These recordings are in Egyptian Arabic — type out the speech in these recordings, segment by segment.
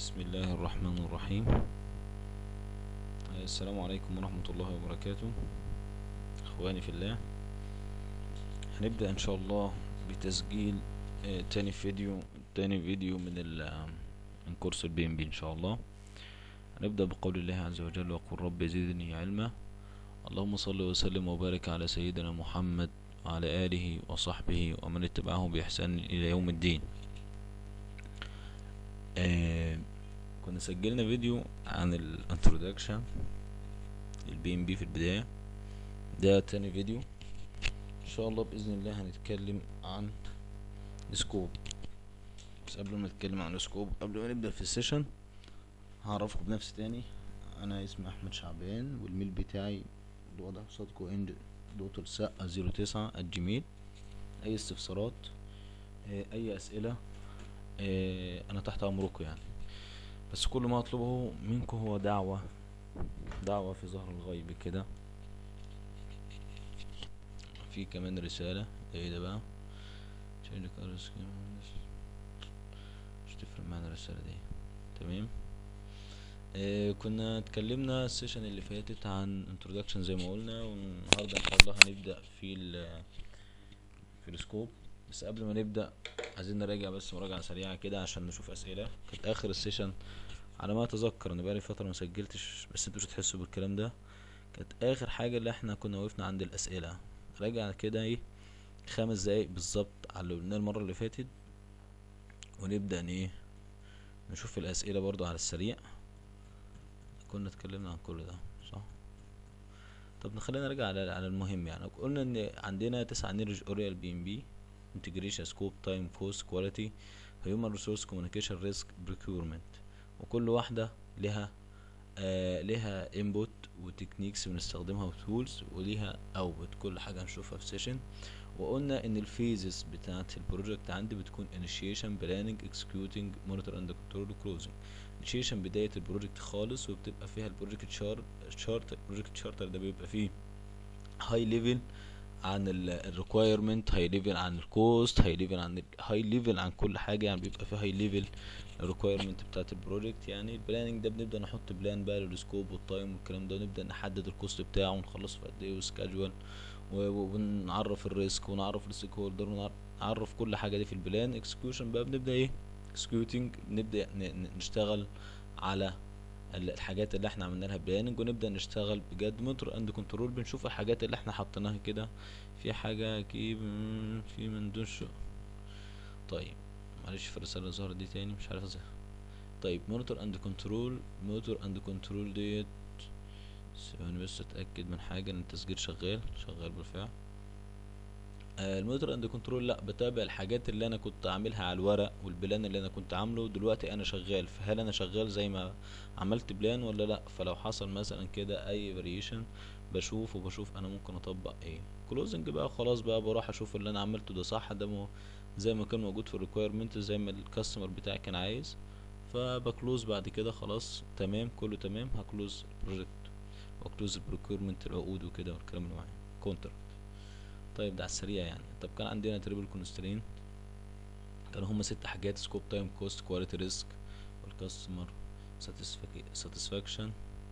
بسم الله الرحمن الرحيم السلام عليكم ورحمة الله وبركاته اخواني في الله هنبدأ ان شاء الله بتسجيل آه، تاني فيديو تاني فيديو من ال آه، من كورس البي ام بي ان شاء الله هنبدأ بقول الله عز وجل وقل رب زدني علما اللهم صل وسلم وبارك على سيدنا محمد وعلى آله وصحبه ومن اتبعه بإحسان إلى يوم الدين آه كنا سجلنا فيديو عن الانترودكشن للبي ام بي في البداية ده تاني فيديو ان شاء الله باذن الله هنتكلم عن السكوب بس قبل ما نتكلم عن السكوب قبل ما نبدا في السيشن هعرفكم بنفسي تاني انا اسمي احمد شعبان والميل بتاعي الوضع قصادكم اند دوت السقة زيرو تسعة الجيميل اي استفسارات آه، اي اسئلة آه، انا تحت امركم يعني بس كل ما اطلبه منكم هو دعوة دعوة في ظهر الغيب كده في كمان رسالة ده ايه ده بقى شيلك أرسك يا مهندس. مش تفرق معانا الرسالة دي تمام آه كنا اتكلمنا السيشن اللي فاتت عن introduction زي ما قلنا والنهارده ان شاء الله هنبدأ في ال في السكوب بس قبل ما نبدأ عايزين نراجع بس مراجعة سريعة كده عشان نشوف أسئلة كانت آخر السيشن على ما أتذكر أنا بقالي فترة ما سجلتش بس انتوا مش هتحسوا بالكلام ده كانت آخر حاجة اللي احنا كنا وقفنا عند الأسئلة راجع كده ايه خمس دقايق بالظبط على اللي قلناه المرة اللي فاتت ونبدأ ان ايه نشوف الأسئلة برضو على السريع كنا اتكلمنا عن كل ده صح طب نخلينا نرجع على على المهم يعني قلنا ان عندنا تسعة نيرج اوريال بي ام بي انتجريشن سكوب تايم كوست كواليتي هيومن ريسورس كوميونيكيشن ريسك بريكيورمنت وكل واحدة لها آه لها انبوت وتكنيكس بنستخدمها وتولز وليها اوتبوت كل حاجة هنشوفها في سيشن وقلنا ان الفيزز بتاعت البروجكت عندي بتكون initiation planning executing monitor and control closing initiation بداية البروجكت خالص وبتبقى فيها البروجكت شار شارت البروجكت شارتر ده بيبقى فيه هاي ليفل عن الريكويرمنت هاي ليفل عن الكوست هاي ليفل عن هاي ليفل عن كل حاجه يعني بيبقى في هاي ليفل الريكويرمنت بتاعت البروجكت يعني البلاننج ده بنبدا نحط بلان بقى للسكوب والتايم والكلام ده ونبدا نحدد الكوست بتاعه ونخلصه في قد ايه وسكادجوال ونعرف الريسك ونعرف الستيك هولدر ونعرف كل حاجه دي في البلان اكسكيوشن بقى بنبدا ايه اكسكيوتنج نبدا ن- ن- نشتغل على ال- الحاجات اللي احنا عملنا لها بلاننج ونبدا نشتغل بجد مونتر اند كنترول بنشوف الحاجات اللي احنا حطيناها كده في حاجه اكيد مم، في من دون شو طيب معلش في الرساله اللي ظهرت دي تاني مش عارف ازاي طيب مونيتور اند كنترول مونيتور اند كنترول ديت ثواني بس اتاكد من حاجه ان التسجيل شغال شغال بالفعل آه المونيتور اند كنترول لا بتابع الحاجات اللي انا كنت عاملها على الورق والبلان اللي انا كنت عامله دلوقتي انا شغال فهل انا شغال زي ما عملت بلان ولا لا فلو حصل مثلا كده اي فاريشن بشوف وبشوف انا ممكن اطبق ايه كلوزنج بقى خلاص بقى بروح اشوف اللي انا عملته ده صح ده مو زي ما كان موجود في الريكويرمنت زي ما الكاستمر بتاعي كان عايز فبكلوز بعد كده خلاص تمام كله تمام هكلوز البروجكت واكلوز البروكيرمنت العقود وكده والكلام اللي معايا كونتراكت طيب ده على السريع يعني طب كان عندنا تريبل كونسترين كانوا هما ست حاجات سكوب تايم كوست كواليتي ريسك والكاستمر ساتسفاكشن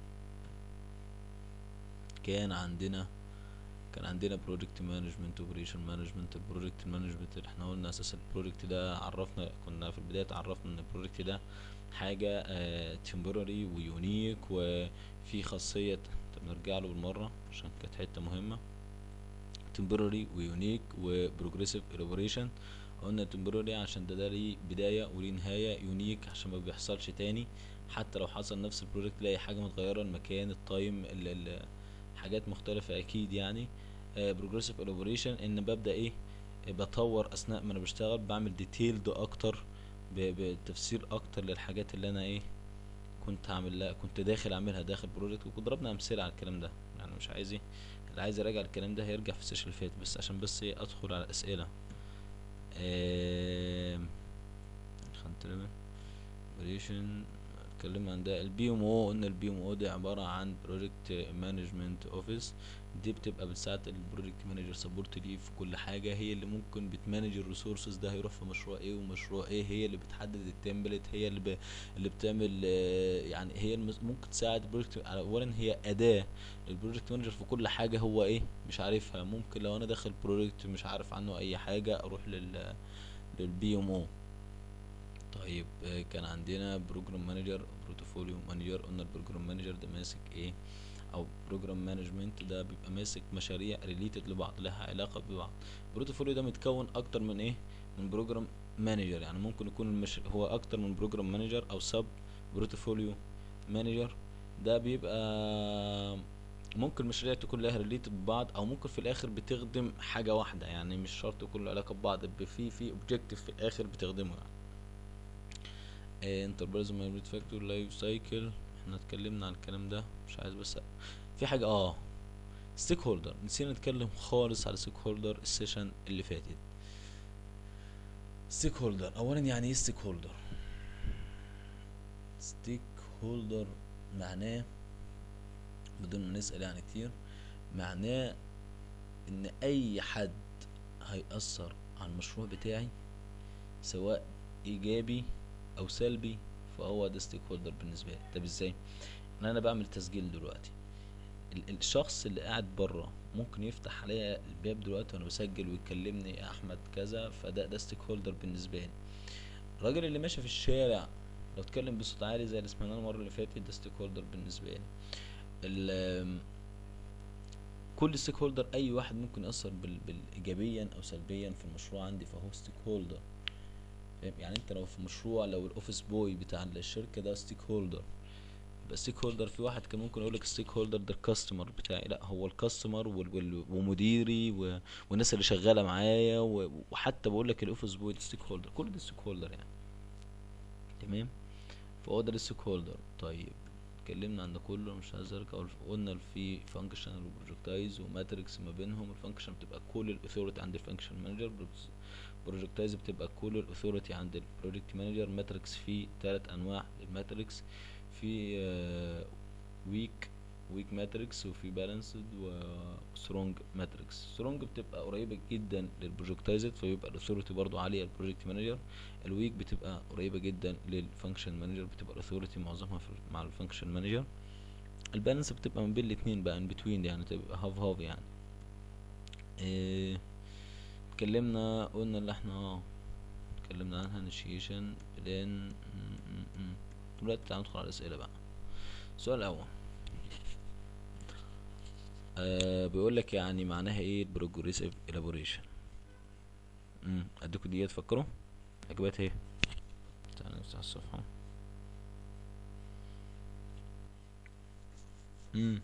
كان عندنا كان عندنا بروجكت مانجمنت اوبريشن مانجمنت البروجكت مانجمنت اللي احنا قلنا اساس البروجكت ده عرفنا كنا في البدايه عرفنا ان البروجكت ده حاجه تمبرري ويونيك وفي خاصيه طب نرجع له بالمره عشان كانت حته مهمه تمبرري ويونيك وبروجريسيف الوبريشن قلنا تمبرري عشان ده ده ليه بدايه وليه نهايه يونيك عشان ما بيحصلش تاني حتى لو حصل نفس البروجكت تلاقي حاجه متغيره المكان التايم ال- ال- حاجات مختلفه اكيد يعني بروجريسيف الوبريشن ان ببدا ايه آه، بطور اثناء ما انا بشتغل بعمل ديتيلد اكتر ب- بتفسير اكتر للحاجات اللي انا ايه كنت هعمل لها كنت داخل اعملها داخل بروجكت وضربنا امثله على الكلام ده يعني مش عايز ايه اللي عايز يراجع الكلام ده هيرجع في السيشن اللي فات بس عشان بس ايه ادخل على الاسئله آم، خلينا نترجم operation اتكلمنا عن ده البي ام او قلنا البي ام او دي عباره عن بروجكت مانجمنت اوفيس دي بتبقى بتساعد البروجكت مانجر سبورت ليه في كل حاجه هي اللي ممكن بتمانج الريسورسز ده هيروح في مشروع ايه ومشروع ايه هي اللي بتحدد التمبلت هي اللي ب... اللي بتعمل آه، يعني هي المس... ممكن تساعد البروجكت اولا هي اداه للبروجكت مانجر في كل حاجه هو ايه مش عارفها ممكن لو انا داخل بروجكت مش عارف عنه اي حاجه اروح لل للبي ام او طيب آه، كان عندنا بروجرام مانجر بروتوفوليو مانجر قلنا البروجرام مانجر ده ماسك ايه او بروجرام مانجمنت ده بيبقى ماسك مشاريع ريليتد لبعض لها علاقه ببعض بروتوفوليو ده متكون اكتر من ايه من بروجرام مانجر يعني ممكن يكون المش... هو اكتر من بروجرام مانجر او سب بروتوفوليو مانجر ده بيبقى ممكن مشاريع تكون لها ريليتد ببعض او ممكن في الاخر بتخدم حاجه واحده يعني مش شرط يكون له علاقه ببعض ب- في في اوبجيكتيف في الاخر بتخدمه يعني انتربرايز مايجريت فاكتور لايف سايكل احنا اتكلمنا عن الكلام ده مش عايز بس في حاجه اه ستيك هولدر نسينا نتكلم خالص على ستيك هولدر السيشن اللي فاتت ستيك هولدر اولا يعني ايه ستيك هولدر ستيك هولدر معناه بدون ما نسأل يعني كتير معناه ان اي حد هيأثر على المشروع بتاعي سواء ايجابي او سلبي فهو ده ستيك هولدر بالنسبه لي طب ازاي ان انا بعمل تسجيل دلوقتي ال- الشخص اللي قاعد بره ممكن يفتح عليا الباب دلوقتي وانا بسجل ويكلمني يا احمد كذا فده ده ستيك هولدر بالنسبه لي الراجل اللي ماشي في الشارع لو اتكلم بصوت عالي زي اللي سمعناه المره اللي فاتت ده ستيك هولدر بالنسبه لي ال- كل ستيك هولدر اي واحد ممكن ياثر بال... بالايجابيا او سلبيا في المشروع عندي فهو ستيك هولدر فاهم يعني انت لو في مشروع لو الاوفيس بوي بتاع الشركه ده ستيك هولدر يبقى ستيك هولدر في واحد كان ممكن يقول لك ستيك هولدر ده الكاستمر بتاعي لا هو الكاستمر وال... وال... ومديري و... والناس اللي شغاله معايا و... وحتى بقول لك الاوفيس بوي ده ستيك هولدر كل ده ستيك هولدر يعني تمام فهو ده الستيك هولدر طيب اتكلمنا عن ده كله مش عايز ارجع أقول- قلنا في فانكشن وبروجكتايز وماتريكس ما بينهم الفانكشن بتبقى كل الاثوريتي عند الفانكشن مانجر بروجكتايز بتبقى كل الاثوريتي عند البروجكت مانجر ماتريكس في ثلاث انواع للماتريكس في ويك ويك ماتريكس وفي بالانسد وسترونج ماتريكس سترونج بتبقى قريبه جدا للبروجكتايزد فيبقى الاثوريتي برضو عاليه للبروجكت مانجر الويك بتبقى قريبه جدا للفانكشن مانجر بتبقى الاثوريتي معظمها في مع الفانكشن مانجر البالانس بتبقى من بين الاتنين بقى ان بتوين يعني تبقى هاف هاف يعني إيه اتكلمنا قلنا اللي احنا اه اتكلمنا عنها انيشيشن بلان دلوقتي تعالى ندخل على الاسئله بقى السؤال الاول آه بيقول لك يعني معناها ايه البروجريسيف الابوريشن امم اديكوا دقيقه تفكروا اجابات ايه تعالى نفتح الصفحه امم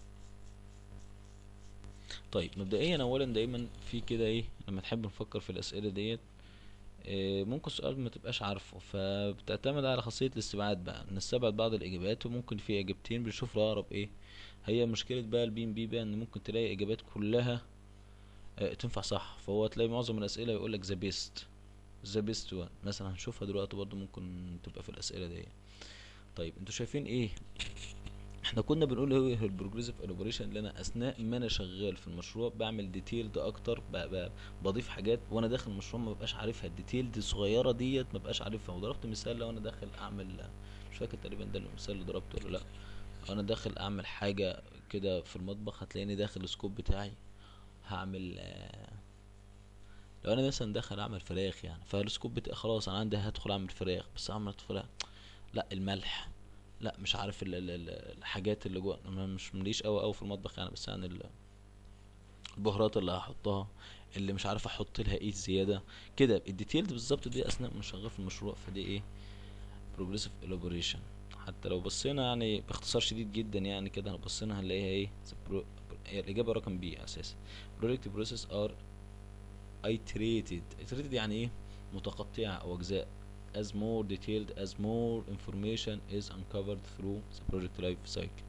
طيب مبدئيا اولا دايما في كده ايه لما تحب نفكر في الاسئله ديت إيه، ممكن سؤال ما تبقاش عارفه فبتعتمد على خاصية الاستبعاد بقى نستبعد بعض الإجابات وممكن في إجابتين بنشوف الأقرب إيه هي مشكلة بقى البي ام بي بقى إن ممكن تلاقي إجابات كلها آه، تنفع صح فهو تلاقي معظم الأسئلة يقولك ذا بيست ذا بيست وان مثلا هنشوفها دلوقتي برضو ممكن تبقى في الأسئلة دي طيب انتوا شايفين ايه احنا كنا بنقول ايه البروجريسيف الوبريشن اللي انا اثناء ما انا شغال في المشروع بعمل ديتيلد اكتر ب- ب- بضيف حاجات وانا داخل المشروع ما ببقاش عارفها الديتيل دي الصغيره ديت ما ببقاش عارفها وضربت مثال لو انا داخل اعمل مش فاكر تقريبا ده المثال اللي ضربته ولا لا انا داخل اعمل حاجه كده في المطبخ هتلاقيني داخل السكوب بتاعي هعمل آه، لو انا مثلا داخل اعمل فراخ يعني فالسكوب بتاعي خلاص انا عندي هدخل اعمل فراخ بس اعمل فراخ لا الملح لا مش عارف ال ال ال الحاجات اللي جوه انا مش مليش قوي قوي في المطبخ يعني بس يعني ال- البهارات اللي هحطها اللي مش عارف احط لها ايه زياده كده الديتيلز بالظبط دي اثناء ما شغال في المشروع فدي ايه بروجريسيف elaboration حتى لو بصينا يعني باختصار شديد جدا يعني كده لو بصينا هنلاقيها ايه the pro- هي الاجابه رقم بي اساسا project process are iterated iterated يعني ايه متقطعه او اجزاء as more detailed as more information is uncovered through the project life cycle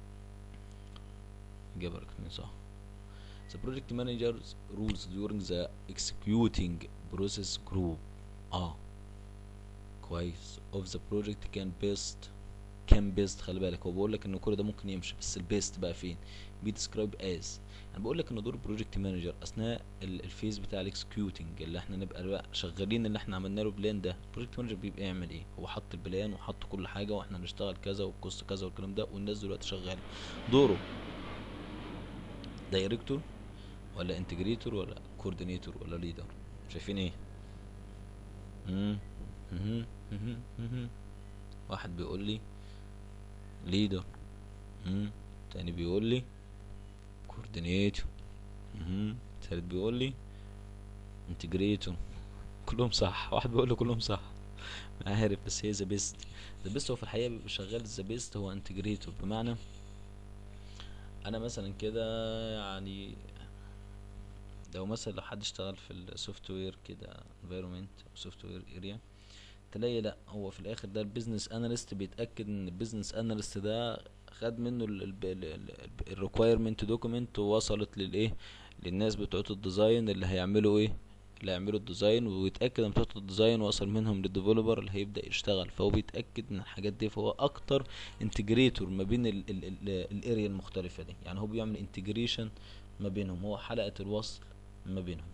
إجابة رقم اتنين صح The project manager's rules during the executing process group اه كويس of the project can best كان بيست خلي بالك هو بيقول لك ان كل ده ممكن يمشي بس البيست بقى فين بي ديسكرايب از انا بقول لك ان دور بروجكت مانجر اثناء ال- الفيز بتاع الاكسكيوتنج اللي احنا نبقى بقى شغالين اللي احنا عملنا له بلان ده البروجكت مانجر بيبقى يعمل ايه هو حط البلان وحط كل حاجه واحنا هنشتغل كذا والكوست كذا والكلام ده والناس دلوقتي شغاله دوره دايركتور ولا انتجريتور ولا كوردينيتور ولا ليدر شايفين ايه مم. مهم. مهم. مهم. واحد بيقول لي ليدر تاني بيقول لي كوردينيتور تالت بيقول لي انتجريتور كلهم صح واحد بيقول لي كلهم صح عارف بس هي ذا بيست ذا بيست هو في الحقيقه بيبقى شغال ذا بيست هو انتجريتور بمعنى انا مثلا كده يعني لو مثلا لو حد اشتغل في السوفت وير كده انفايرمنت او سوفت وير اريا تلاقي لا هو في الاخر ده البيزنس اناليست بيتاكد ان البيزنس اناليست ده خد منه الريكويرمنت دوكيمنت ووصلت للايه للناس بتوع الديزاين اللي هيعملوا ايه اللي هيعملوا الديزاين ويتاكد ان بتوع الديزاين وصل منهم للديفلوبر اللي هيبدا يشتغل فهو بيتاكد من الحاجات دي فهو اكتر انتجريتور ما بين الاريا المختلفه دي يعني هو بيعمل انتجريشن ما بينهم هو حلقه الوصل ما بينهم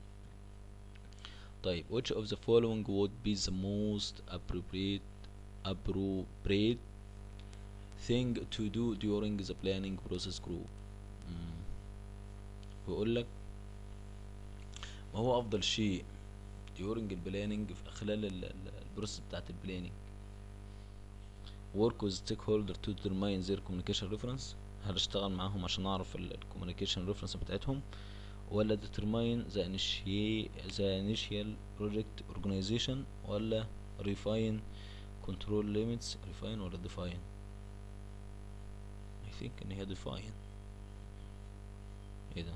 طيب which of the following would be the most appropriate appropriate thing to do during the planning process group مم. بيقول لك ما هو افضل شيء during البلاننج في خلال ال- ال- البروسيس بتاعت البلاننج work with stakeholder to determine their communication reference هل اشتغل معاهم عشان اعرف الكوميونيكيشن ريفرنس بتاعتهم ولا determine the initiate the initial project organization ولا refine control limits refine ولا define I think ان هي define ايه ده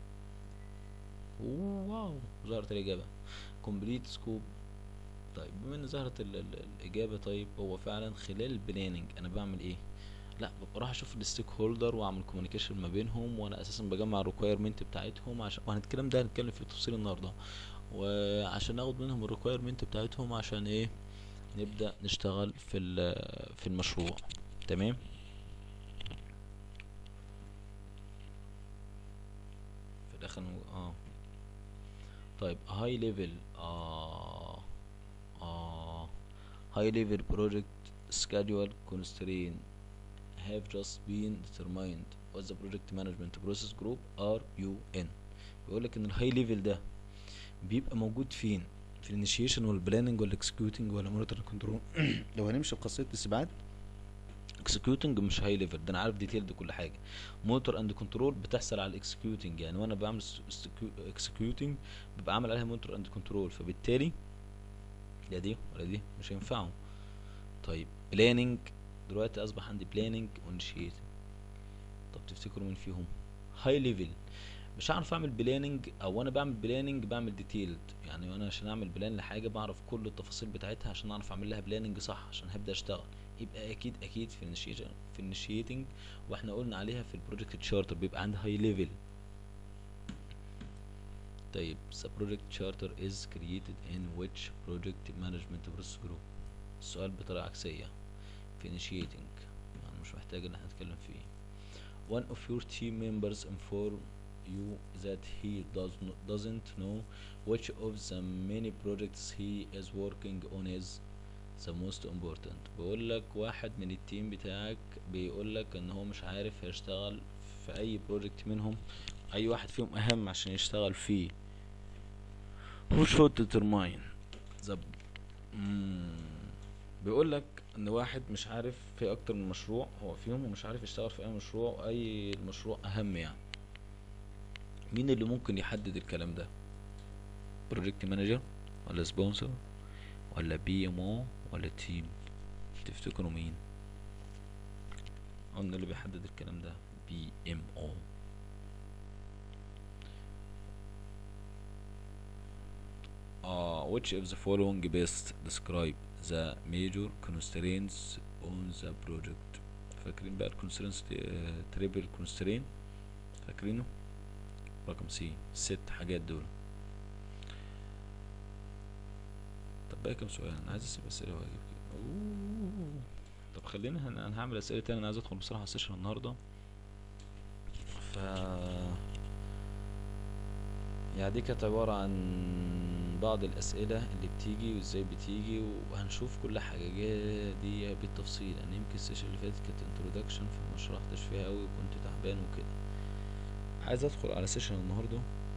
أوه، واو ظهرت الإجابة complete scope طيب بما ان ظهرت ال- ال- الإجابة طيب هو فعلا خلال البلاننج أنا بعمل إيه؟ لا ببقى راح أشوف الستيك هولدر وأعمل كوميونيكيشن ما بينهم وأنا أساسا بجمع الريكويرمنت بتاعتهم عشان وهنتكلم ده هنتكلم فيه تفصيل النهاردة وعشان ناخد منهم الريكويرمنت بتاعتهم عشان إيه نبدأ نشتغل في ال- في المشروع تمام في الآخر نقول- اه طيب هاي ليفل اه اه high level project schedule constraint have just been determined what the project management process group are you in بيقول لك ان الهاي ليفل ده بيبقى موجود فين في الانيشيشن والبلاننج ولا اكسكيوتنج ولا مونيتور كنترول لو هنمشي بقصه الاستبعاد اكسكيوتنج مش هاي ليفل ده انا عارف ديتيل دي كل حاجه مونيتور اند كنترول بتحصل على الاكسكيوتنج يعني وانا بعمل اكسكيوتنج ببقى عامل عليها مونيتور اند كنترول فبالتالي لا دي ولا دي مش هينفعوا طيب بلاننج دلوقتي اصبح عندي بلاننج وانشيت طب تفتكروا مين فيهم هاي ليفل مش هعرف اعمل بلاننج او انا بعمل بلاننج بعمل ديتيلد يعني انا عشان اعمل بلان لحاجه بعرف كل التفاصيل بتاعتها عشان اعرف اعمل لها بلاننج صح عشان هبدا اشتغل يبقى اكيد اكيد في الانيشيشن في الانيشيتنج واحنا قلنا عليها في البروجكت تشارتر بيبقى عندي هاي ليفل طيب the project charter is created in which project management process group السؤال بطريقة عكسية في initiating يعني مش محتاج ان احنا نتكلم فيه one of your team members inform you that he does not, doesn't know which of the many projects he is working on is the most important بيقول لك واحد من التيم بتاعك بيقول لك ان هو مش عارف هيشتغل في اي بروجكت منهم اي واحد فيهم اهم عشان يشتغل فيه who should determine the مم. بيقول لك ان واحد مش عارف في اكتر من مشروع هو فيهم ومش عارف يشتغل في اي مشروع واي المشروع اهم يعني مين اللي ممكن يحدد الكلام ده بروجكت مانجر ولا سبونسر ولا بي ام او ولا تيم تفتكروا مين قلنا اللي بيحدد الكلام ده بي ام او uh, which of the following best describe the major constraints on the project فاكرين بقى الكونسترينس تريبل كونسترين فاكرينه رقم سي ست حاجات دول طب بقى كام سؤال انا عايز اسيب اسئله واجيب كده أوه. طب خلينا هن- انا هعمل اسئله تاني انا عايز ادخل بصراحه على السيشن النهارده ف يعني دي كانت عبارة عن بعض الأسئلة اللي بتيجي وازاي بتيجي وهنشوف كل حاجة جا- دي بالتفصيل يعني يمكن السيشن اللي فاتت كانت introduction فما شرحتش فيها أوي وكنت تعبان وكده عايز أدخل على سيشن النهاردة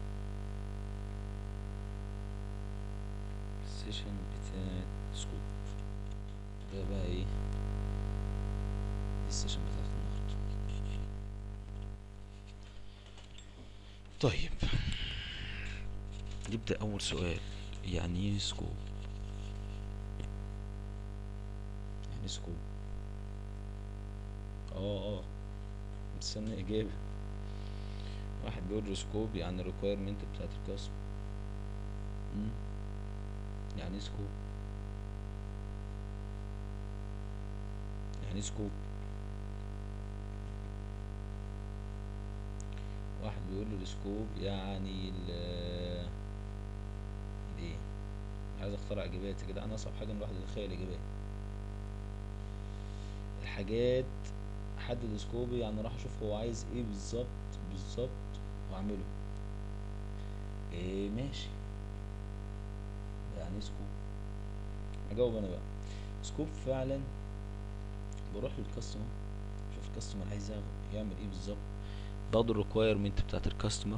السيشن بتاعت سكوب ده بقى ايه دي السيشن بتاعت النهاردة طيب نبدأ أول سؤال يعني ايه سكوب يعني إيه سكوب اه اه مستني إجابة واحد بيقول لي سكوب يعني الريكويرمنت بتاعت القسم مم. يعني ايه سكوب يعني ايه سكوب واحد بيقول لي السكوب يعني ال الايه عايز اخترع اجابات يا جدعان اصعب حاجه ان الواحد يتخيل اجابات الحاجات حدد سكوبي يعني راح اشوف هو عايز ايه بالظبط بالظبط واعمله ايه ماشي يعني إيه سكوب اجاوب انا بقى سكوب فعلا بروح للكاستمر شوف الكاستمر عايز يعمل ايه بالظبط باخد الريكويرمنت بتاعت الكاستمر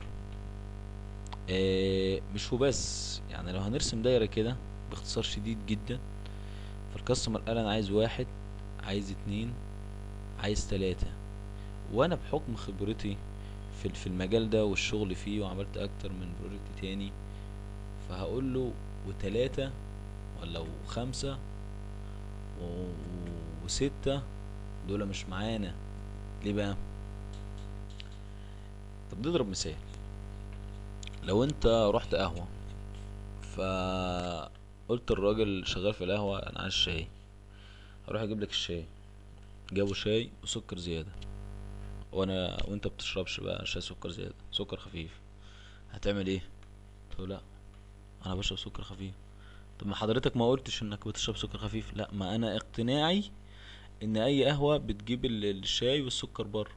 آه مش هو بس يعني لو هنرسم دايرة كده باختصار شديد جدا فالكاستمر قال انا عايز واحد عايز اتنين عايز تلاتة وانا بحكم خبرتي في في المجال ده والشغل فيه وعملت اكتر من بروجكت تاني فهقول له وتلاتة ولا وخمسة و... وستة دول مش معانا ليه بقى طب نضرب مثال لو انت رحت قهوة فقلت الراجل شغال في القهوة انا عايز شاي هروح اجيب لك الشاي جابوا شاي وسكر زيادة وانا وانت بتشربش بقى شاي سكر زيادة سكر خفيف هتعمل ايه تقول لا انا بشرب سكر خفيف طب ما حضرتك ما قلتش انك بتشرب سكر خفيف لا ما انا اقتناعي ان اي قهوة بتجيب ال- الشاي والسكر بره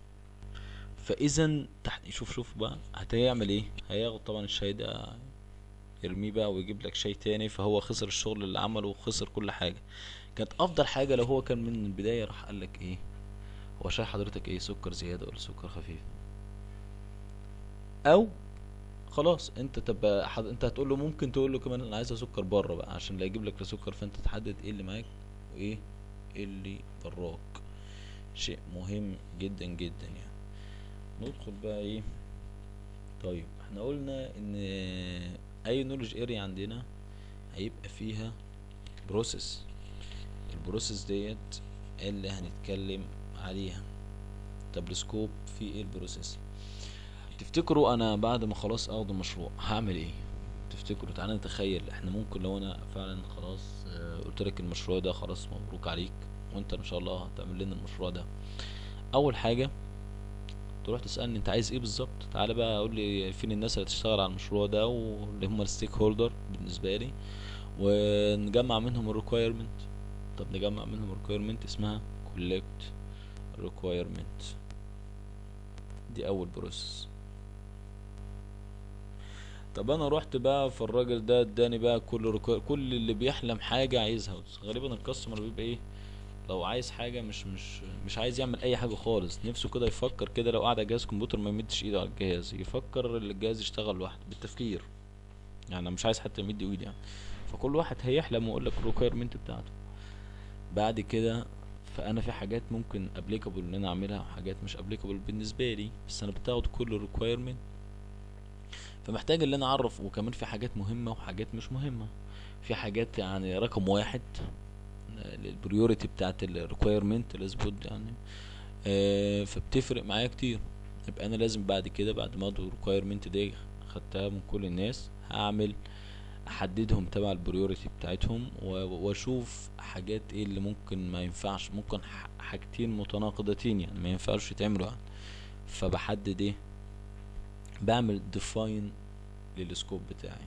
فاذا تحت شوف شوف بقى هتعمل ايه هياخد طبعا الشاي ده يرميه بقى ويجيب لك شاي تاني فهو خسر الشغل اللي عمله وخسر كل حاجة كانت افضل حاجة لو هو كان من البداية راح قال لك ايه هو شاي حضرتك ايه سكر زيادة ولا سكر خفيف او خلاص انت تبقى حد... انت هتقول له ممكن تقول له كمان انا عايزها سكر بره بقى عشان لا يجيب لك لا سكر فانت تحدد ايه اللي معاك وايه اللي براك شيء مهم جدا جدا يعني ندخل بقى ايه طيب احنا قلنا ان اي نولج اريا عندنا هيبقى فيها بروسيس البروسيس ديت اللي هنتكلم عليها طب السكوب في ايه البروسيس تفتكروا انا بعد ما خلاص اخد المشروع هعمل ايه تفتكروا تعالى نتخيل احنا ممكن لو انا فعلا خلاص آه، قلت لك المشروع ده خلاص مبروك عليك وانت ان شاء الله هتعمل لنا المشروع ده اول حاجه تروح تسالني انت عايز ايه بالظبط تعالى بقى قول لي فين الناس اللي تشتغل على المشروع ده واللي هم الستيك هولدر بالنسبه لي ونجمع منهم الريكويرمنت طب نجمع منهم الريكويرمنت اسمها collect requirement دي اول بروسيس طب انا رحت بقى فالراجل ده اداني بقى كل ركو... كل اللي بيحلم حاجه عايزها غالبا الكاستمر بيبقى ايه لو عايز حاجه مش مش مش عايز يعمل اي حاجه خالص نفسه كده يفكر كده لو قاعد على جهاز كمبيوتر ما يمدش ايده على الجهاز يفكر ان الجهاز يشتغل لوحده بالتفكير يعني أنا مش عايز حتى يمد ايده يعني فكل واحد هيحلم ويقول لك الريكويرمنت بتاعته بعد كده فانا في حاجات ممكن ابليكابل ان انا اعملها وحاجات مش ابليكابل بالنسبه لي بس انا بتاخد كل الريكويرمنت فمحتاج ان انا اعرف وكمان في حاجات مهمه وحاجات مش مهمه في حاجات يعني رقم واحد البريوريتي بتاعت الريكويرمنت الاسبوت يعني آه فبتفرق معايا كتير يبقى انا لازم بعد كده بعد ما اخد الريكويرمنت دي خدتها من كل الناس هعمل احددهم تبع البريوريتي بتاعتهم و- واشوف حاجات ايه اللي ممكن ما ينفعش ممكن ح- حاجتين متناقضتين يعني ما ينفعش يتعملوا يعني فبحدد ايه بعمل define للسكوب بتاعي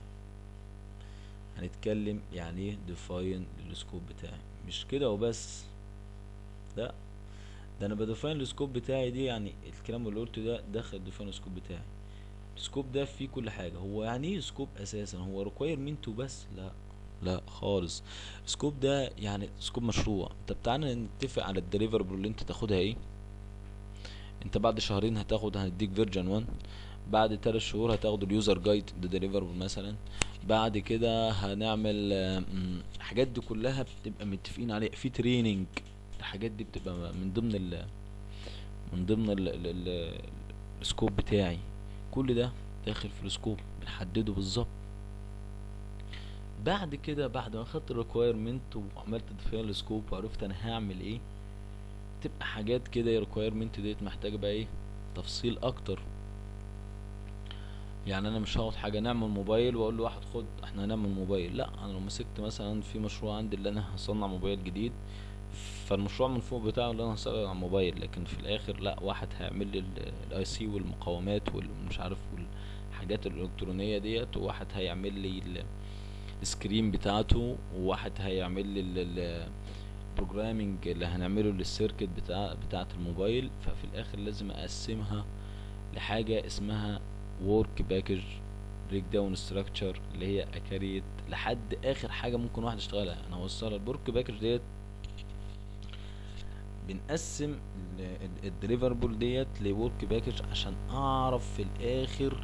هنتكلم يعني ايه define للسكوب بتاعي مش كده وبس لا ده انا بديفاين السكوب بتاعي دي يعني الكلام اللي قلته ده داخل الديفاين السكوب بتاعي السكوب ده فيه كل حاجه هو يعني ايه سكوب اساسا هو ريكويرمنت بس لا لا خالص سكوب ده يعني سكوب مشروع طب تعالى نتفق على الدليفربل اللي انت تاخدها ايه انت بعد شهرين هتاخد هنديك فيرجن 1 بعد ثلاث شهور هتاخد اليوزر جايد ده ديليفربل مثلا بعد كده هنعمل آه، مم، الحاجات دي كلها بتبقى متفقين عليها في تريننج الحاجات دي بتبقى من ضمن ال من ضمن ال ال ال السكوب بتاعي كل ده داخل في السكوب بنحدده بالظبط بعد كده بعد ما خدت الريكويرمنت وعملت ديفاين السكوب وعرفت انا هعمل ايه تبقى حاجات كده الريكويرمنت ديت محتاجه بقى ايه تفصيل اكتر يعني انا مش هاخد حاجه نعمل موبايل واقول له واحد خد احنا هنعمل موبايل لا انا لو مسكت مثلا في مشروع عندي اللي انا هصنع موبايل جديد فالمشروع من فوق بتاعه اللي انا هصنع موبايل لكن في الاخر لا واحد هيعمل لي الاي سي والمقاومات والمش عارف والحاجات الالكترونيه ديت وواحد هيعمل لي ال- السكرين بتاعته وواحد هيعمل لي البروجرامنج اللي هنعمله للسيركت بتاع بتاعه الموبايل ففي الاخر لازم اقسمها لحاجه اسمها ورك باكج بريك داون ستراكشر اللي هي اكاريت لحد اخر حاجه ممكن واحد يشتغلها انا هوصلها الورك باكج ديت بنقسم الدليفربل ديت لورك باكج عشان اعرف في الاخر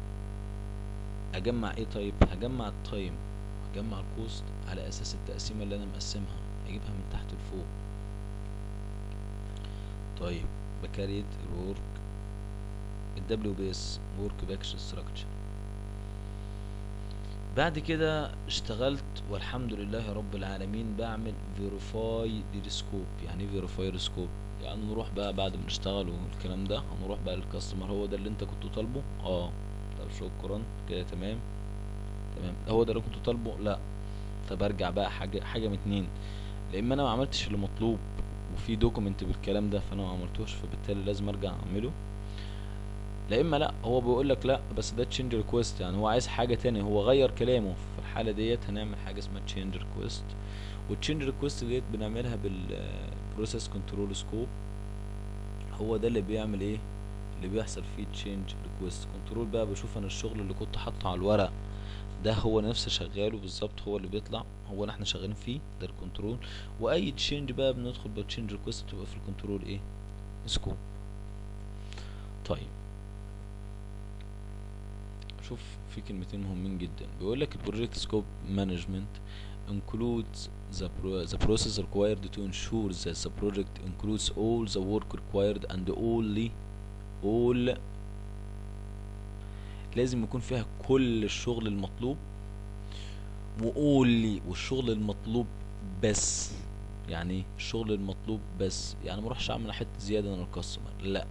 اجمع ايه طيب هجمع التايم هجمع الكوست على اساس التقسيمه اللي انا مقسمها اجيبها من تحت لفوق طيب بكريت الورك الدبليو بي اس ورك باكج ستراكشر بعد كده اشتغلت والحمد لله رب العالمين بعمل فيريفاي للسكوب يعني ايه فيريفاي للسكوب يعني نروح بقى بعد ما نشتغل والكلام ده هنروح بقى للكاستمر هو ده اللي انت كنت طالبه اه طب شكرا كده تمام تمام هو ده اللي كنت طالبه لا طب ارجع بقى حاجه حاجه من اتنين لا اما انا ما عملتش اللي مطلوب وفي دوكيمنت بالكلام ده فانا ما عملتوش فبالتالي لازم ارجع اعمله لا اما لا هو بيقول لك لا بس ده تشينج ريكويست يعني هو عايز حاجه تانية هو غير كلامه في الحاله ديت هنعمل حاجه اسمها تشينج ريكويست والتشينج ريكويست ديت بنعملها بالبروسيس كنترول سكوب هو ده اللي بيعمل ايه اللي بيحصل فيه تشينج ريكويست كنترول بقى بشوف انا الشغل اللي كنت حاطه على الورق ده هو نفس شغاله بالظبط هو اللي بيطلع هو اللي احنا شغالين فيه ده الكنترول واي تشينج بقى بندخل بالتشينج ريكويست تبقى في الكنترول ايه سكوب طيب شوف في كلمتين مهمين جدا بيقول لك البروجكت سكوب مانجمنت includes the, pro the process required to ensure that the project includes all the work required and only all لازم يكون فيها كل الشغل المطلوب وأولي والشغل المطلوب بس يعني ايه الشغل المطلوب بس يعني ما اروحش اعمل حته زياده من الكاستمر لا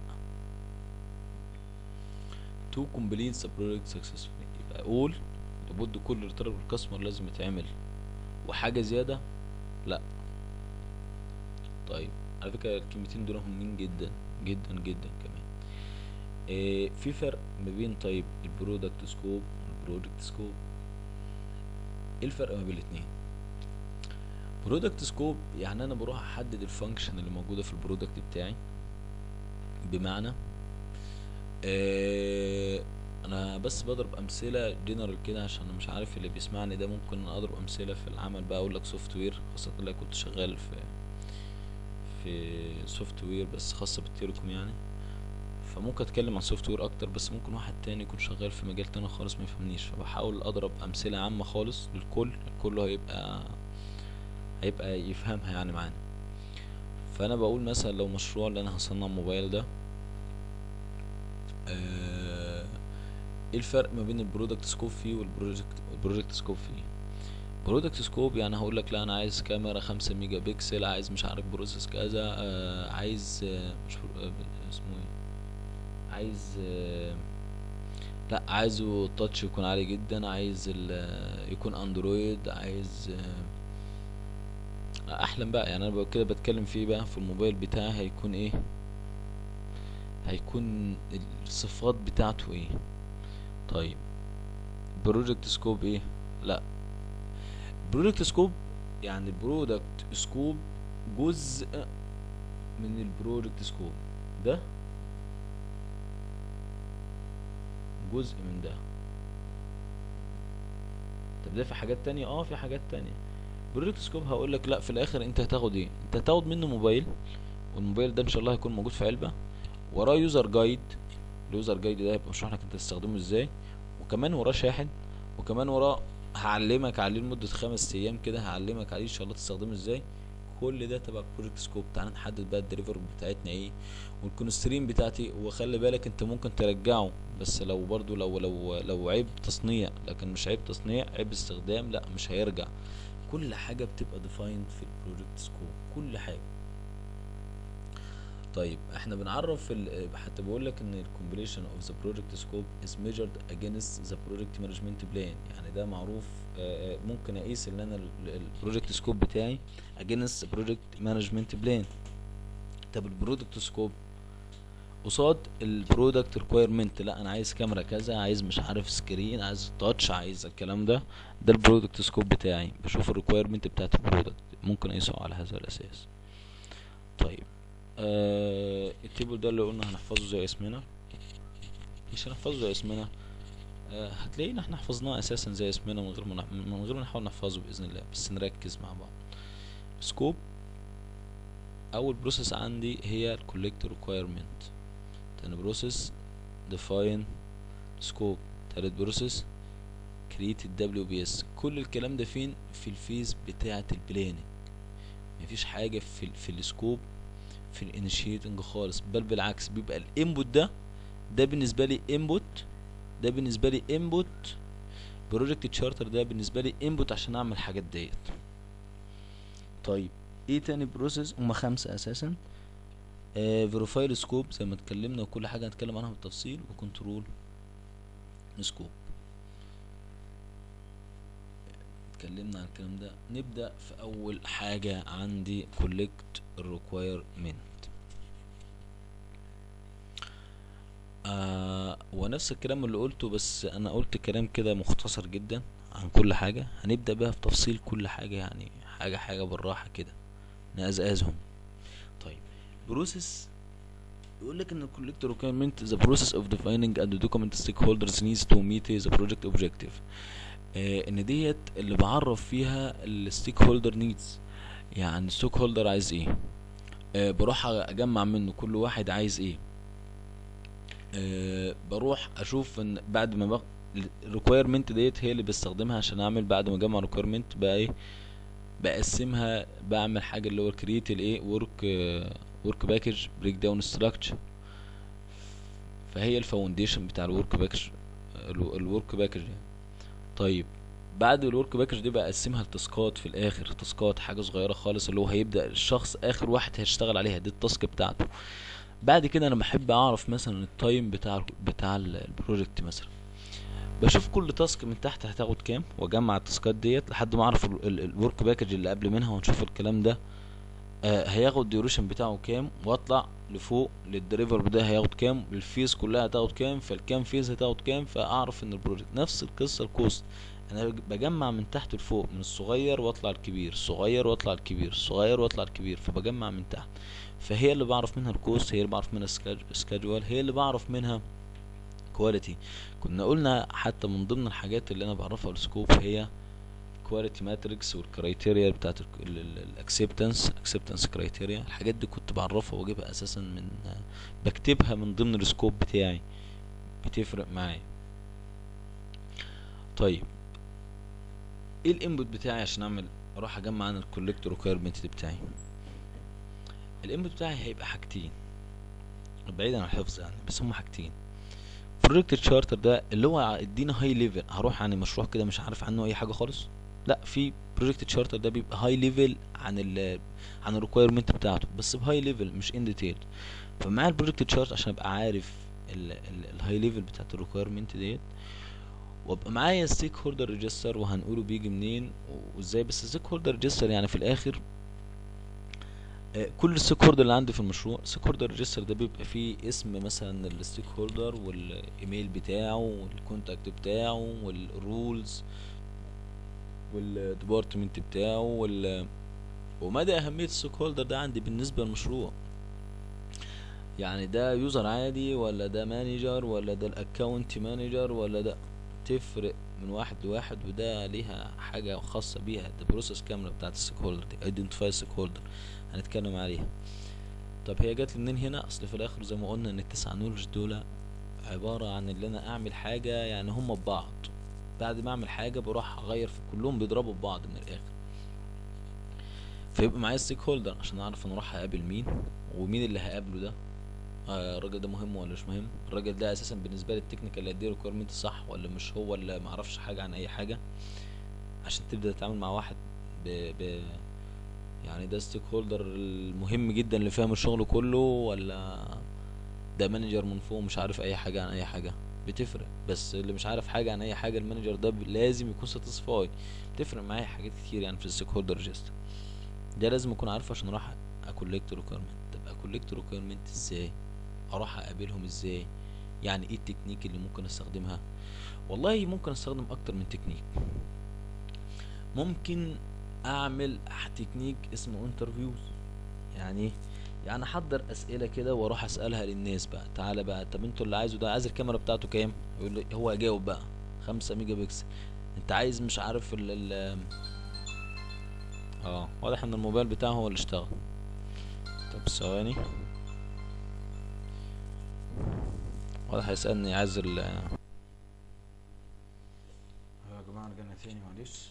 to complete the project successfully يبقى اقول لابد كل اللي طلب الكاستمر لازم يتعمل وحاجه زياده لا طيب على فكره الكلمتين دول مهمين جدا جدا جدا كمان إيه في فرق ما بين طيب البرودكت سكوب والبرودكت سكوب ايه الفرق ما بين الاتنين برودكت سكوب يعني انا بروح احدد الفانكشن اللي موجوده في البرودكت بتاعي بمعنى آه انا بس بضرب امثله جنرال كده عشان انا مش عارف اللي بيسمعني ده ممكن اضرب امثله في العمل بقى اقول لك سوفت وير خاصه اللي كنت شغال في في سوفت وير بس خاصه بالتليكوم يعني فممكن اتكلم عن سوفت وير اكتر بس ممكن واحد تاني يكون شغال في مجال تاني خالص ما يفهمنيش فبحاول اضرب امثله عامه خالص للكل الكل هيبقى هيبقى يفهمها يعني معانا فانا بقول مثلا لو مشروع اللي انا هصنع موبايل ده آه، ايه الفرق ما بين البرودكت سكوب فيه والبروجكت البروجكت سكوب فيه برودكت سكوب يعني هقول لك لا انا عايز كاميرا خمسة ميجا بكسل عايز مش عارف بروسيس كذا آه عايز آه مش برو- آه اسمه ايه عايز آه لا عايزه التاتش يكون عالي جدا عايز ال- آه، يكون اندرويد عايز آه احلم بقى يعني انا بقى كده بتكلم فيه بقى في الموبايل بتاعي هيكون ايه هيكون الصفات بتاعته ايه طيب بروجكت سكوب ايه لا برودكت سكوب يعني البرودكت سكوب جزء من البروجكت سكوب ده جزء من ده طب ده في حاجات تانية اه في حاجات تانية بروجكت سكوب هقول لك لا في الاخر انت هتاخد ايه انت هتاخد منه موبايل والموبايل ده ان شاء الله هيكون موجود في علبة وراه يوزر جايد اليوزر جايد ده هيبقى مشروح لك انت تستخدمه ازاي وكمان وراه شاحن وكمان وراه هعلمك عليه لمدة خمس ايام كده هعلمك عليه ان شاء الله تستخدمه ازاي كل ده تبع البروجكت سكوب تعال نحدد بقى الدليفر بتاعتنا ايه والكونستريم بتاعتي وخلي بالك انت ممكن ترجعه بس لو برضو لو لو لو عيب تصنيع لكن مش عيب تصنيع عيب استخدام لا مش هيرجع كل حاجة بتبقى defined في البروجكت سكوب كل حاجة طيب احنا بنعرف ال- حتى بقول لك ان الكومبليشن اوف ذا بروجكت سكوب از measured against the project management plan يعني ده معروف آه، آه، ممكن اقيس ان انا البروجكت سكوب بتاعي against the project management plan طب البرودكت سكوب قصاد البرودكت ريكويرمنت لا انا عايز كاميرا كذا عايز مش عارف سكرين عايز تاتش عايز الكلام ده ده البرودكت سكوب بتاعي بشوف الريكويرمنت بتاعت البرودكت ممكن اقيسه على هذا الاساس طيب آه التيبل ده اللي قلنا هنحفظه زي اسمنا مش هنحفظه زي اسمنا آه هتلاقينا احنا حفظناه اساسا زي اسمنا من غير ما نح- من غير ما نحاول نحفظه باذن الله بس نركز مع بعض سكوب اول بروسيس عندي هي الكولكت ريكويرمنت تاني بروسيس define scope تالت بروسيس create الدبليو بي اس كل الكلام ده فين في الفيز بتاعة البلاننج مفيش حاجة في ال في السكوب في الانيشيتنج خالص بل بالعكس بيبقى الانبوت ده ده بالنسبة لي انبوت ده بالنسبة لي انبوت بروجكت تشارتر ده بالنسبة لي انبوت عشان اعمل الحاجات ديت طيب ايه تاني بروسيس هما خمسة اساسا فيريفايل سكوب زي ما اتكلمنا وكل حاجه هنتكلم عنها بالتفصيل وكنترول سكوب اتكلمنا عن الكلام ده نبدا في اول حاجه عندي كولكت الريكويرمنت آه ونفس الكلام اللي قلته بس انا قلت كلام كده مختصر جدا عن كل حاجه هنبدا بقى في تفصيل كل حاجه يعني حاجه حاجه بالراحه كده نقزقزهم طيب بروسيس يقول لك ان الكولكت ريكويرمنت ذا بروسيس اوف defining and document stakeholders needs to meet the project objective آه ان ديت اللي بعرف فيها الستيك هولدر نيدز يعني الستيك هولدر عايز ايه آه بروح اجمع منه كل واحد عايز ايه آه بروح اشوف ان بعد ما بق... الريكويرمنت ديت هي اللي بستخدمها عشان اعمل بعد ما اجمع ريكويرمنت بقى ايه بقسمها بعمل حاجه اللي هو كريت الايه ورك ورك باكج بريك داون ستراكشر فهي الفاونديشن بتاع الورك باكج الورك باكج يعني طيب بعد الورك باكج دي بقسمها لتاسكات في الاخر تاسكات حاجه صغيره خالص اللي هو هيبدا الشخص اخر واحد هيشتغل عليها دي التاسك بتاعته بعد كده انا بحب اعرف مثلا التايم بتاع بتاع البروجكت مثلا بشوف كل تاسك من تحت هتاخد كام واجمع التاسكات ديت لحد ما اعرف الورك باكج اللي قبل منها ونشوف الكلام ده آه هياخد الديوريشن بتاعه كام واطلع لفوق للدريفر ده هياخد كام الفيز كلها هتاخد كام فالكام فيز هتاخد كام فاعرف ان البروجكت نفس القصه الكوست انا بجمع من تحت لفوق من الصغير واطلع الكبير الصغير واطلع الكبير الصغير واطلع الكبير فبجمع من تحت فهي اللي بعرف منها الكوست هي اللي بعرف منها سكادجوال هي اللي بعرف منها كواليتي كنا قلنا حتى من ضمن الحاجات اللي انا بعرفها السكوب هي كواليتي ماتريكس والكرايتيريا بتاعت الاكسبتنس اكسبتنس كرايتيريا الحاجات دي كنت بعرفها واجيبها اساسا من بكتبها من ضمن السكوب بتاعي بتفرق معايا طيب ايه الانبوت بتاعي عشان اعمل اروح اجمع انا الكولكت ريكويرمنت بتاعي الانبوت بتاعي هيبقى حاجتين بعيدا عن الحفظ يعني بس هما حاجتين بروجكت تشارتر ده اللي هو ادينا هاي ليفل هروح عن مشروع كده مش عارف عنه اي حاجه خالص لا في بروجكت تشارتر ده بيبقى هاي ليفل عن ال عن الريكويرمنت بتاعته بس بهاي ليفل مش ان ديتيل فمع البروجكت تشارت عشان ابقى عارف الهاي ليفل بتاعت الريكويرمنت ديت وابقى معايا ستيك هولدر ريجستر وهنقوله بيجي منين وازاي بس ستيك هولدر ريجستر يعني في الاخر كل الستيك هولدر اللي عندي في المشروع ستيك هولدر ريجستر ده بيبقى فيه اسم مثلا الستيك هولدر والايميل بتاعه والكونتاكت بتاعه والرولز والديبارتمنت بتاعه وال ومدى اهميه الستيك هولدر ده عندي بالنسبه للمشروع يعني ده يوزر عادي ولا ده مانجر ولا ده الاكونت مانجر ولا ده تفرق من واحد لواحد وده ليها حاجة خاصة بيها ده بروسيس كاملة بتاعت الستيك هولدر دي ايدنتيفاي ستيك هولدر هنتكلم عليها طب هي جت لي منين هنا اصل في الاخر زي ما قلنا ان التسعة نولج دول عبارة عن ان انا اعمل حاجة يعني هم ببعض بعد ما اعمل حاجة بروح اغير في كلهم بيضربوا ببعض من الاخر فيبقى معايا ستيك هولدر عشان اعرف انا راح هقابل مين ومين اللي هقابله ده آه الراجل ده مهم ولا مش مهم الراجل ده اساسا بالنسبه لي التكنيكال اللي هيديه ريكويرمنت صح ولا مش هو اللي ما اعرفش حاجه عن اي حاجه عشان تبدا تتعامل مع واحد ب... ب... يعني ده ستيك هولدر المهم جدا اللي فاهم الشغل كله ولا ده مانجر من فوق مش عارف اي حاجه عن اي حاجه بتفرق بس اللي مش عارف حاجه عن اي حاجه المانجر ده ب- لازم يكون ساتيسفاي بتفرق معايا حاجات كتير يعني في الستيك هولدر ريجستر ده لازم اكون عارفه عشان اروح اكولكت ريكويرمنت طب اكولكت ريكويرمنت ازاي اروح اقابلهم ازاي يعني ايه التكنيك اللي ممكن استخدمها والله ممكن استخدم اكتر من تكنيك ممكن اعمل تكنيك اسمه انترفيوز يعني ايه يعني احضر اسئله كده واروح اسالها للناس بقى تعالى بقى طب انتوا اللي عايزه ده عايز الكاميرا بتاعته كام يقول لي هو يجاوب بقى خمسة ميجا بكسل انت عايز مش عارف ال ال اه واضح ان الموبايل بتاعه هو اللي اشتغل طب ثواني واضح هيسألني عايز ال يا جماعة رجعنا تاني معلش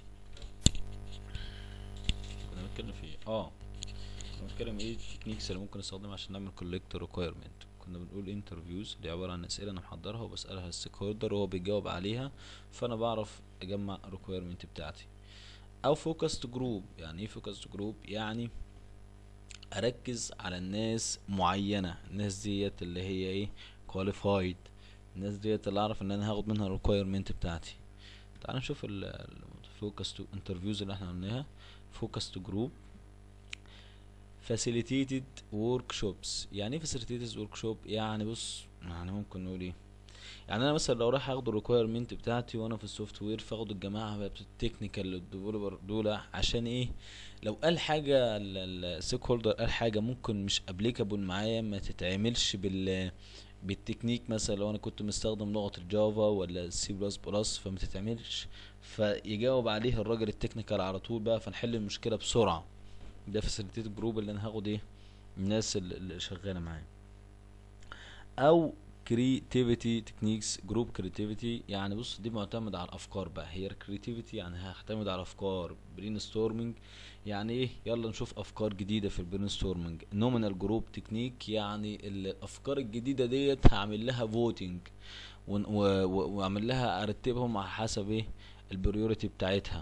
كنا بنتكلم في ايه اه كنا بنتكلم ايه التكنيكس اللي ممكن استخدمها عشان نعمل كولكت ريكويرمنت كنا بنقول انترفيوز دي عبارة عن اسئلة انا محضرها وبسألها الستيك هولدر وهو بيجاوب عليها فانا بعرف اجمع الريكويرمنت بتاعتي او فوكست جروب يعني ايه فوكست جروب يعني اركز على الناس معينة الناس ديت اللي هي ايه كواليفايد الناس ديت اللي اعرف ان انا هاخد منها الريكويرمنت بتاعتي تعال نشوف الفوكس انترفيوز اللي احنا قلناها فوكس جروب فاسيليتيتد وركشوبس يعني ايه فاسيليتيتد وركشوب يعني بص يعني ممكن نقول ايه يعني انا مثلا لو رايح اخد الريكويرمنت بتاعتي وانا في السوفت وير فاخد الجماعه بقى بتوع التكنيكال الديفلوبر دول عشان ايه لو قال حاجه الستيك هولدر قال حاجه ممكن مش ابليكابل معايا ما تتعملش بال بالتكنيك مثلا لو انا كنت مستخدم لغه الجافا ولا السي بلس بلس فما تتعملش فيجاوب عليه الراجل التكنيكال على طول بقى فنحل المشكله بسرعه ده فاسيليتيت جروب اللي انا هاخد ايه الناس اللي اللي شغاله معايا او كريتيفيتي تكنيكس جروب كريتيفيتي يعني بص دي معتمد على الافكار بقى هي الكريتيفيتي يعني هعتمد على افكار برين ستورمنج يعني ايه يلا نشوف افكار جديده في البرين ستورمنج نومينال جروب تكنيك يعني ال- الافكار الجديده ديت هعمل لها فوتنج واعمل لها ارتبهم على حسب ايه البريوريتي بتاعتها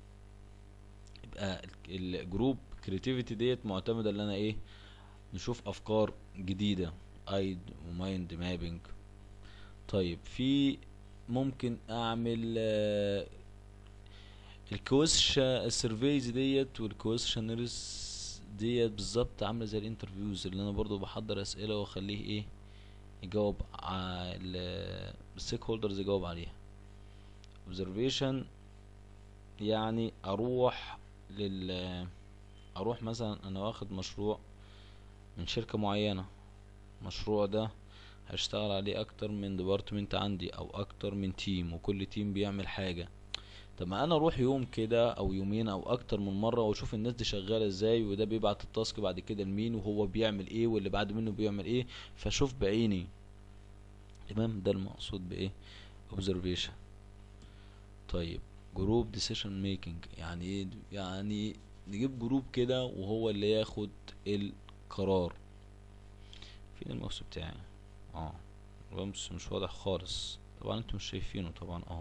يبقى ال- الجروب كريتيفيتي ديت معتمده ان انا ايه نشوف افكار جديده ايد ومايند مابينج طيب في ممكن اعمل آه، الكويش السيرفيز ديت والكويشنرز ديت بالظبط عامله زي الانترفيوز اللي انا برضو بحضر اسئله واخليه ايه يجاوب على الستيك هولدرز يجاوب عليها observation يعني اروح لل اروح مثلا انا واخد مشروع من شركة معينة المشروع ده هشتغل عليه اكتر من ديبارتمنت عندي او اكتر من تيم وكل تيم بيعمل حاجة طب ما انا اروح يوم كده او يومين او اكتر من مرة واشوف الناس دي شغالة ازاي وده بيبعت التاسك بعد كده لمين وهو بيعمل ايه واللي بعد منه بيعمل ايه فاشوف بعيني تمام ده المقصود بايه observation طيب جروب decision making يعني ايه يعني نجيب جروب كده وهو اللي ياخد القرار فين الماوس بتاعي اه الرمز مش واضح خالص طبعا انتوا مش شايفينه طبعا اه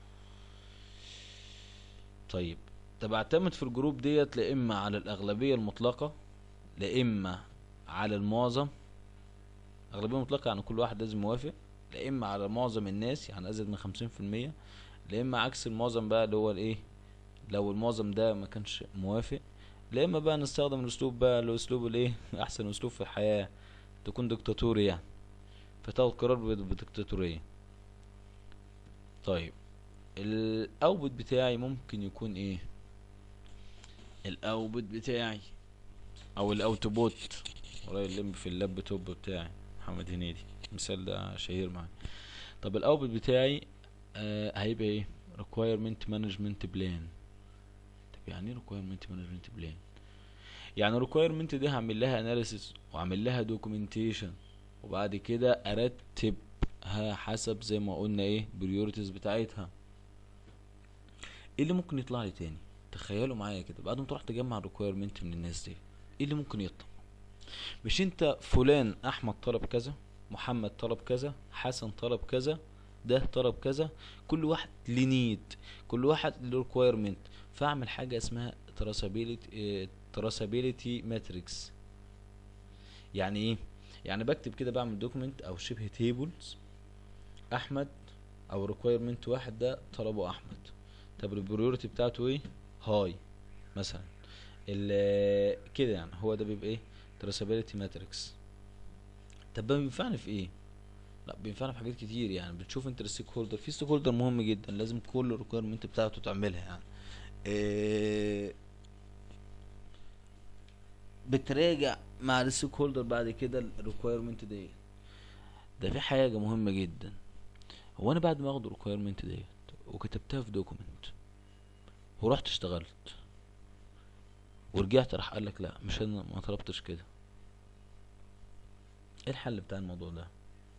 طيب طب اعتمد في الجروب ديت لا اما على الاغلبيه المطلقه لا اما على المعظم اغلبيه مطلقه يعني كل واحد لازم يوافق لا اما على معظم الناس يعني ازيد من خمسين في المية لا اما عكس المعظم بقى اللي هو الايه لو المعظم ده ما كانش موافق لا اما بقى نستخدم الاسلوب بقى الاسلوب الايه احسن اسلوب في الحياه تكون دكتاتوري يعني فتاخد قرار بد- بدكتاتورية طيب الاوبت بتاعي ممكن يكون ايه الاوبت بتاعي او الاوتبوت ورايا الليمب في اللابتوب بتاعي محمد هنيدي المثال ده شهير معايا طب الاوتبوت بتاعي آه هيبقى ايه requirement management plan طب يعني ايه requirement management plan يعني requirement دي هعمل لها analysis واعمل لها documentation وبعد كده ارتبها حسب زي ما قلنا ايه priorities بتاعتها ايه اللي ممكن يطلع لي تاني تخيلوا معايا كده بعد ما تروح تجمع requirement من الناس دي ايه اللي ممكن يطلع مش انت فلان احمد طلب كذا محمد طلب كذا حسن طلب كذا ده طلب كذا كل واحد ليه نيد كل واحد له ريكويرمنت فاعمل حاجه اسمها تراسابيلتي تراسابيلتي ماتريكس يعني ايه يعني بكتب كده بعمل دوكيمنت او شبه تيبلز احمد او ريكويرمنت واحد ده طلبه احمد طب البريورتي بتاعته ايه هاي مثلا ال- كده يعني هو ده بيبقى ايه تراسابيلتي ماتريكس طب ده بينفعني في ايه لا بينفعنا في حاجات كتير يعني بتشوف انت الستيك هولدر في ستيك هولدر مهم جدا لازم كل الريكويرمنت بتاعته تعملها يعني إيه بتراجع مع الستيك هولدر بعد كده الريكويرمنت ديت ده في حاجة مهمة جدا هو انا بعد ما اخد الريكويرمنت ديت وكتبتها في دوكيمنت ورحت اشتغلت ورجعت راح قال لك لا مش انا ما طلبتش كده ايه الحل بتاع الموضوع ده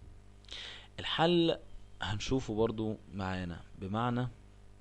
الحل هنشوفه برضو معانا بمعنى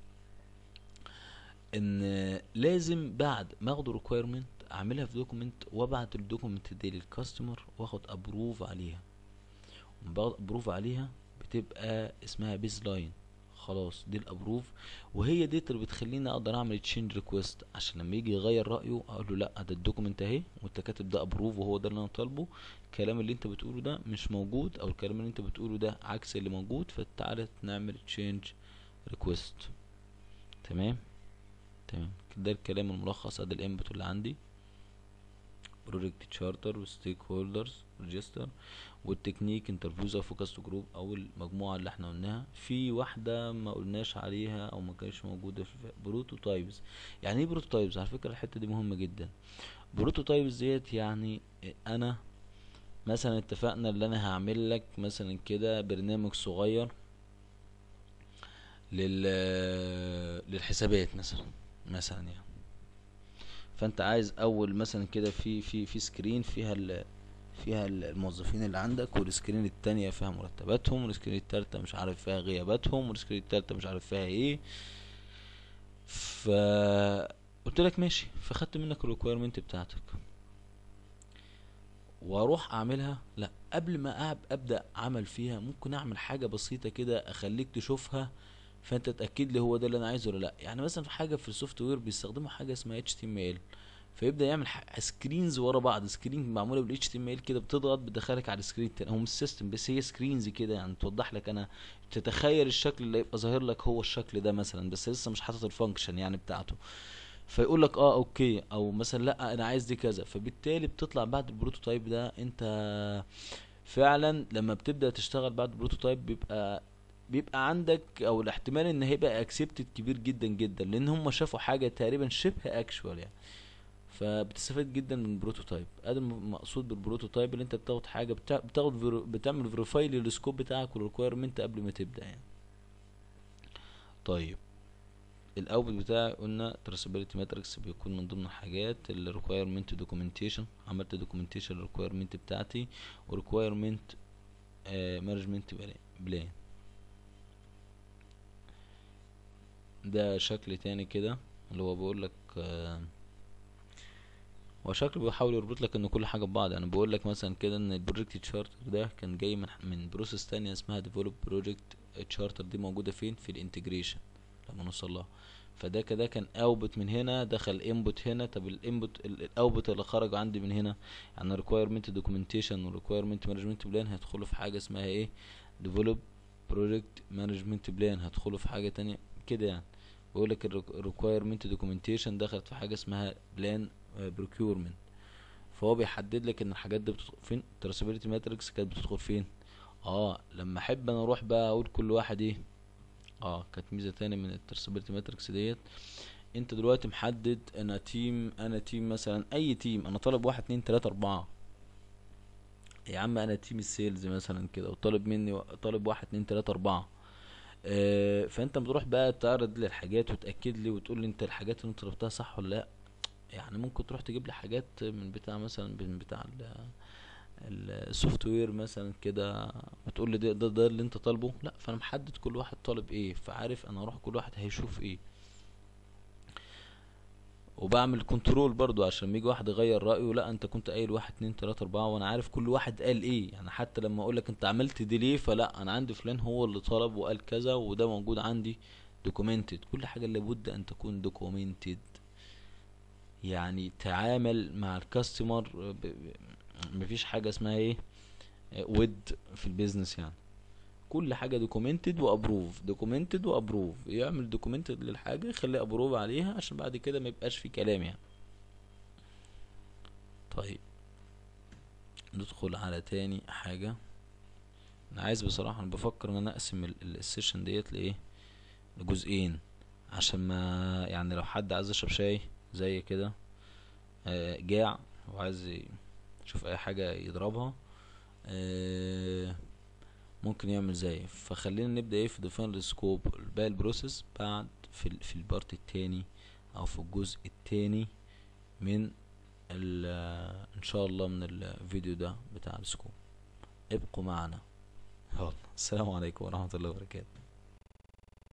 ان لازم بعد ما اخد ريكويرمنت اعملها في دوكيمنت وابعت الدوكيمنت دي للكاستمر واخد ابروف عليها ومن باخد ابروف عليها بتبقى اسمها بيز لاين خلاص دي الابروف وهي دي اللي بتخليني اقدر اعمل تشينج ريكويست عشان لما يجي يغير رايه اقول له لا ده الدوكيمنت اهي وانت كاتب ده ابروف وهو ده اللي انا طالبه الكلام اللي انت بتقوله ده مش موجود او الكلام اللي انت بتقوله ده عكس اللي موجود فتعالى نعمل تشينج ريكويست تمام تمام ده الكلام الملخص ادي الانبوت اللي عندي بروجكت تشارتر وستيك هولدرز ريجستر والتكنيك انترفيوز او فوكس جروب او المجموعه اللي احنا قلناها في واحده ما قلناش عليها او ما كانش موجوده في بروتوتايبز يعني ايه بروتوتايبز على فكره الحته دي مهمه جدا بروتوتايبز ديت يعني انا مثلا اتفقنا ان انا هعمل لك مثلا كده برنامج صغير لل للحسابات مثلا مثلا يعني فانت عايز اول مثلا كده في في في سكرين فيها ال فيها الموظفين اللي عندك والسكرين التانية فيها مرتباتهم والسكرين التالتة مش عارف فيها غياباتهم والسكرين التالتة مش عارف فيها ايه ف قلت لك ماشي فخدت منك الريكويرمنت بتاعتك واروح اعملها لا قبل ما أب ابدا عمل فيها ممكن اعمل حاجه بسيطه كده اخليك تشوفها فانت تاكد لي هو ده اللي انا عايزه ولا لا يعني مثلا في حاجه في السوفت وير بيستخدموا حاجه اسمها HTML فيبدا يعمل سكرينز ورا بعض سكرين معموله بال HTML كده بتضغط بتدخلك على السكرين التاني هو مش سيستم بس هي سكرينز كده يعني توضح لك انا تتخيل الشكل اللي يبقى ظاهر لك هو الشكل ده مثلا بس لسه مش حاطط الفانكشن يعني بتاعته فيقول لك اه اوكي او مثلا لا انا عايز دي كذا فبالتالي بتطلع بعد البروتوتايب ده انت فعلا لما بتبدا تشتغل بعد البروتوتايب بيبقى بيبقى عندك او الاحتمال ان هيبقى اكسبتد كبير جدا جدا لان هم شافوا حاجه تقريبا شبه اكشوال يعني فبتستفاد جدا من البروتوتايب ادي المقصود بالبروتوتايب اللي انت بتاخد حاجه بتا... بتاخد فيرو... بتعمل فيريفاي للسكوب بتاعك والريكويرمنت قبل ما تبدا يعني طيب الاوتبوت بتاعي قلنا تراسابيلتي ماتريكس بيكون من ضمن الحاجات الريكويرمنت دوكيومنتيشن عملت دوكيومنتيشن للريكويرمنت بتاعتي وريكويرمنت مانجمنت بلان ده شكل تاني كده اللي هو بيقول لك آه هو شكله بيحاول يربط لك ان كل حاجه ببعض يعني بقول لك مثلا كده ان البروجكت تشارتر ده كان جاي من من بروسيس تانية اسمها ديفلوب بروجكت تشارتر دي موجوده فين في الانتجريشن لما نوصل لها فده كده كان اوتبوت من هنا دخل انبوت هنا طب الانبوت الاوتبوت اللي خرج عندي من هنا يعني ريكويرمنت دوكيومنتيشن وريكويرمنت مانجمنت بلان هيدخلوا في حاجه اسمها ايه ديفلوب بروجكت مانجمنت بلان هتدخلوا في حاجه تانية كده يعني بيقول لك الريكويرمنت دوكيومنتيشن دخلت في حاجه اسمها بلان بروكيورمنت فهو بيحدد لك ان الحاجات دي بتدخل فين التراسابيلتي ماتريكس كانت بتدخل فين اه لما احب انا اروح بقى اقول كل واحد ايه اه كانت ميزه تاني من التراسابيلتي ماتريكس ديت انت دلوقتي محدد انا تيم انا تيم مثلا اي تيم انا طالب واحد اتنين تلاته اربعه يا عم انا تيم السيلز مثلا كده وطالب مني طالب واحد اتنين تلاتة اربعة آه، فانت بتروح بقى تعرض لي الحاجات وتاكد لي وتقول لي انت الحاجات اللي انت طلبتها صح ولا لا يعني ممكن تروح تجيب لي حاجات من بتاع مثلا من بتاع السوفت وير مثلا كده بتقول لي ده, ده ده اللي انت طالبه لا فانا محدد كل واحد طالب ايه فعارف انا اروح كل واحد هيشوف ايه وبعمل كنترول برضو عشان لما يجي واحد يغير رأيه لا انت كنت قايل واحد اتنين تلاتة اربعة وانا عارف كل واحد قال ايه يعني حتى لما اقولك انت عملت دي ليه فلا انا عندي فلان هو اللي طلب وقال كذا وده موجود عندي دوكيومنتد كل حاجة لابد ان تكون دوكيومنتد يعني تعامل مع الكاستمر ب- ب- مفيش حاجة اسمها ايه ود في البيزنس يعني كل حاجة دوكيومنتد وابروف دوكيومنتد وابروف يعمل دوكيومنتد للحاجة يخلي ابروف عليها عشان بعد كده ما يبقاش في كلام يعني طيب ندخل على تاني حاجة انا عايز بصراحة انا بفكر ان انا اقسم ال- ال- السيشن ديت لايه لجزئين عشان ما يعني لو حد عايز يشرب شاي زي كده آه، جاع وعايز ي- يشوف اي حاجة يضربها آه، ممكن يعمل زي فخلينا نبدأ ايه في define the scope باقي البروسيس بعد في ال في البارت التاني او في الجزء التاني من ال ان شاء الله من الفيديو ده بتاع السكوب ابقوا معنا يلا السلام عليكم ورحمة الله وبركاته